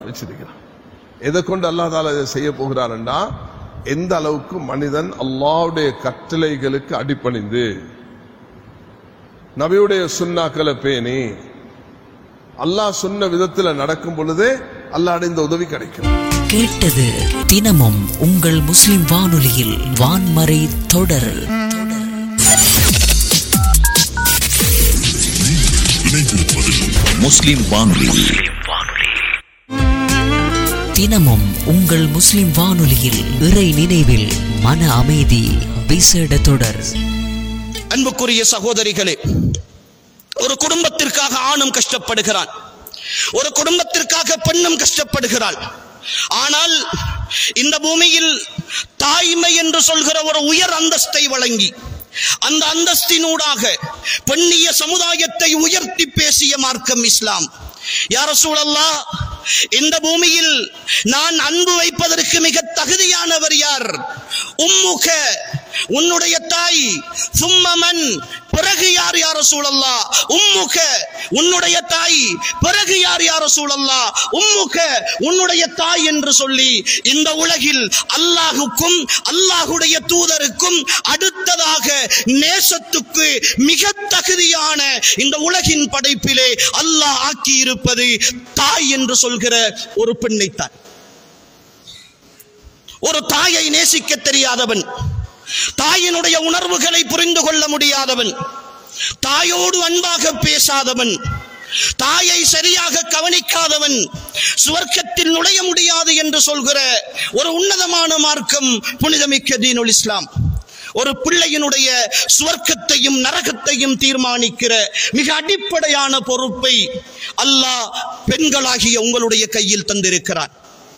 வச்சிருக்கிறான் எதை கொண்டு அல்லாஹ் தாலா இதை செய்ய போகிறான்டா எந்த அளவுக்கு மனிதன் அல்லாஹ்வுடைய கட்டளைகளுக்கு அடிபணிந்து நபியுடைய சுண்ணாக்களை பேணி அல்லாஹ் சொன்ன விதத்துல நடக்கும் பொழுதே அல்லாஹ் இந்த உதவி கிடைக்கும் கேட்டது தினமும் உங்கள் முஸ்லிம் வானொலியில் வான்மறை தொடர் முஸ்லிம் வானொலி தினமும் உங்கள் முஸ்லிம் வானொலியில் இறை நினைவில் மன அமைதி விசேட தொடர் அன்புக்குரிய சகோதரிகளே ஒரு குடும்பத்திற்காக ஆணும் கஷ்டப்படுகிறான் ஒரு குடும்பத்திற்காக பெண்ணும் கஷ்டப்படுகிறாள் ஆனால் இந்த பூமியில் தாய்மை என்று சொல்கிற ஒரு உயர் அந்தஸ்தை வழங்கி அந்த அந்தஸ்தினூடாக பெண்ணிய சமுதாயத்தை உயர்த்தி பேசிய மார்க்கம் இஸ்லாம் யார சூழல்லா இந்த பூமியில் நான் அன்பு வைப்பதற்கு மிக தகுதியானவர் யார் உம்முக உன்னுடைய தாய் சும்மமன் பிறகு யார் யார சூழல்லா உம்முக உன்னுடைய தாய் பிறகு யார் யார சூழல்லா உம்முக உன்னுடைய தாய் என்று சொல்லி இந்த உலகில் அல்லாஹுக்கும் அல்லாஹுடைய தூதருக்கும் அடுத்ததாக நேசத்துக்கு மிக தகுதியான இந்த உலகின் படைப்பிலே அல்லாஹ் ஆக்கி இருப்பது தாய் என்று சொல்கிற ஒரு பெண்ணைத்தான் ஒரு தாயை நேசிக்க தெரியாதவன் தாயினுடைய உணர்வுகளை புரிந்து கொள்ள முடியாதவன் தாயோடு அன்பாக பேசாதவன் தாயை சரியாக கவனிக்காதவன் சுவர்க்கத்தில் நுழைய முடியாது என்று சொல்கிற ஒரு உன்னதமான மார்க்கம் புனிதமிக்க தீனுல் இஸ்லாம் ஒரு பிள்ளையினுடைய சுவர்க்கத்தையும் நரகத்தையும் தீர்மானிக்கிற மிக அடிப்படையான பொறுப்பை அல்லாஹ் பெண்களாகிய உங்களுடைய கையில் தந்திருக்கிறான்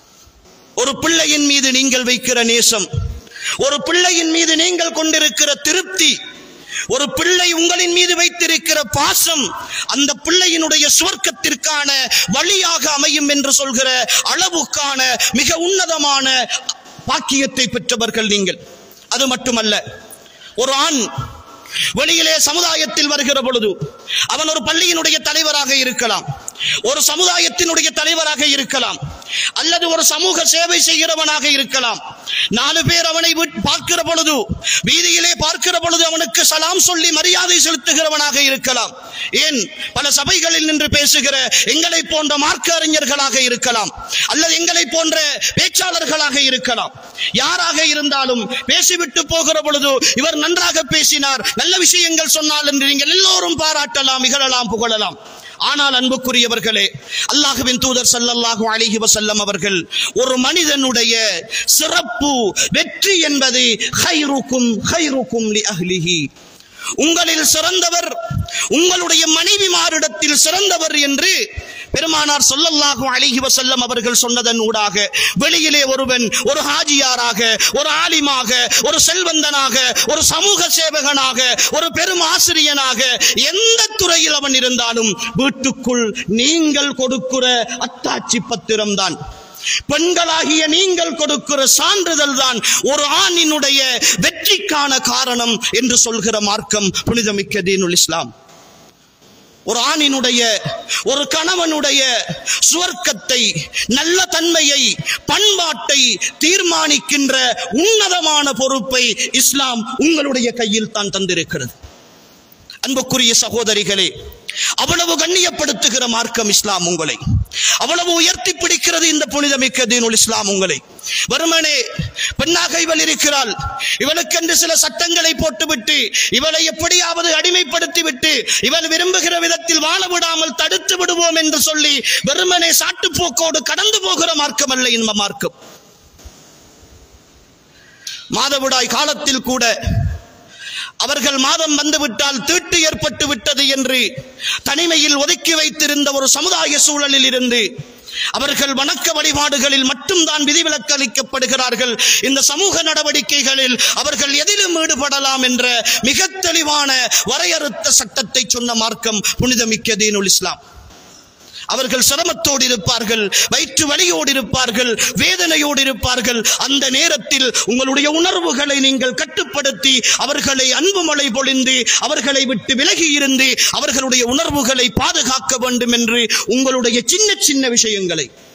ஒரு பிள்ளையின் மீது நீங்கள் வைக்கிற நேசம் ஒரு பிள்ளையின் மீது நீங்கள் கொண்டிருக்கிற திருப்தி ஒரு பிள்ளை உங்களின் மீது வைத்திருக்கிற பாசம் அந்த பிள்ளையினுடைய சுவர்க்கத்திற்கான வழியாக அமையும் என்று சொல்கிற அளவுக்கான மிக உன்னதமான பாக்கியத்தை பெற்றவர்கள் நீங்கள் அது மட்டுமல்ல ஒரு ஆண் வெளியிலே சமுதாயத்தில் வருகிற பொழுது அவன் ஒரு பள்ளியினுடைய தலைவராக இருக்கலாம் ஒரு சமுதாயத்தினுடைய தலைவராக இருக்கலாம் அல்லது ஒரு சமூக சேவை செய்கிறவனாக இருக்கலாம் நாலு பேர் அவனை விட்- பார்க்கிற பொழுது வீதியிலே பார்க்கிற பொழுது அவனுக்கு சலாம் சொல்லி மரியாதை செலுத்துகிறவனாக இருக்கலாம் ஏன் பல சபைகளில் நின்று பேசுகிற எங்களை போன்ற மார்க்க அறிஞர்களாக இருக்கலாம் அல்லது எங்களை போன்ற பேச்சாளர்களாக இருக்கலாம் யாராக இருந்தாலும் பேசிவிட்டு போகிற பொழுது இவர் நன்றாக பேசினார் நல்ல விஷயங்கள் சொன்னால் என்று நீங்கள் எல்லோரும் பாராட்டலாம் இகழலாம் புகழலாம் ஆனால் அன்புக்குரியவர்களே அல்லாஹுவின் தூதர் ஸல்லல்லாஹு அலைஹி வஸல்லம் அவர்கள் ஒரு மனிதனுடைய சிறப்பு வெற்றி என்பது ஹைருக்கும் ஹைருக்கும் லி அஹ்லிஹி உங்களில் சிறந்தவர் உங்களுடைய மனைவிமாரிடத்தில் சிறந்தவர் என்று பெருமானார் சொல்லல்லாஹு அலைஹி வஸல்லம் அவர்கள் சொன்னதன் ஊடாக வெளியிலே ஒருவன் ஒரு ஹாஜியாராக ஒரு ஆலிமாக ஒரு செல்வந்தனாக ஒரு சமூக சேவகனாக ஒரு பெரும் ஆசிரியனாக எந்த துறையில் அவன் இருந்தாலும் வீட்டுக்குள் நீங்கள் கொடுக்கிற அத்தாட்சி பத்திரம் தான் பெண்களாகிய நீங்கள் கொடுக்கிற சான்றிதழ் தான் ஒரு ஆணினுடைய வெற்றிக்கான காரணம் என்று சொல்கிற மார்க்கம் புனிதமிக்க தீனுல் இஸ்லாம் ஒரு ஆணினுடைய ஒரு கணவனுடைய சுவர்க்கத்தை நல்ல தன்மையை பண்பாட்டை தீர்மானிக்கின்ற உன்னதமான பொறுப்பை இஸ்லாம் உங்களுடைய கையில் தான் தந்திருக்கிறது அன்புக்குரிய சகோதரிகளே அவ்வளவு கண்ணியப்படுத்துகிற மார்க்கம் இஸ்லாம் உங்களை அவ்வளவு உயர்த்தி பிடிக்கிறது இந்த புனிதமிக்க தீனுல் இஸ்லாம் உங்களை வருமனே பெண்ணாக இவள் இருக்கிறாள் இவளுக்கென்று சில சட்டங்களை போட்டுவிட்டு இவளை எப்படியாவது அடிமைப்படுத்தி விட்டு இவள் விரும்புகிற விதத்தில் வாழ விடாமல் தடுத்து விடுவோம் என்று சொல்லி வெறுமனே சாட்டுப்போக்கோடு கடந்து போகிற மார்க்கம் அல்ல இந்த மார்க்கம் மாதவிடாய் காலத்தில் கூட அவர்கள் மாதம் வந்துவிட்டால் தீட்டு ஏற்பட்டு விட்டது என்று தனிமையில் ஒதுக்கி வைத்திருந்த ஒரு சமுதாய சூழலில் இருந்து அவர்கள் வணக்க வழிபாடுகளில் மட்டும்தான் விதிவிலக்கு அளிக்கப்படுகிறார்கள் இந்த சமூக நடவடிக்கைகளில் அவர்கள் எதிலும் ஈடுபடலாம் என்ற மிக தெளிவான வரையறுத்த சட்டத்தை சொன்ன மார்க்கம் புனிதமிக்க தீனுல் இஸ்லாம் அவர்கள் சிரமத்தோடு இருப்பார்கள் வயிற்று வலியோடு இருப்பார்கள் வேதனையோடு இருப்பார்கள் அந்த நேரத்தில் உங்களுடைய உணர்வுகளை நீங்கள் கட்டுப்படுத்தி அவர்களை அன்பு மழை பொழிந்து அவர்களை விட்டு விலகி இருந்து அவர்களுடைய உணர்வுகளை பாதுகாக்க வேண்டும் என்று உங்களுடைய சின்ன சின்ன விஷயங்களை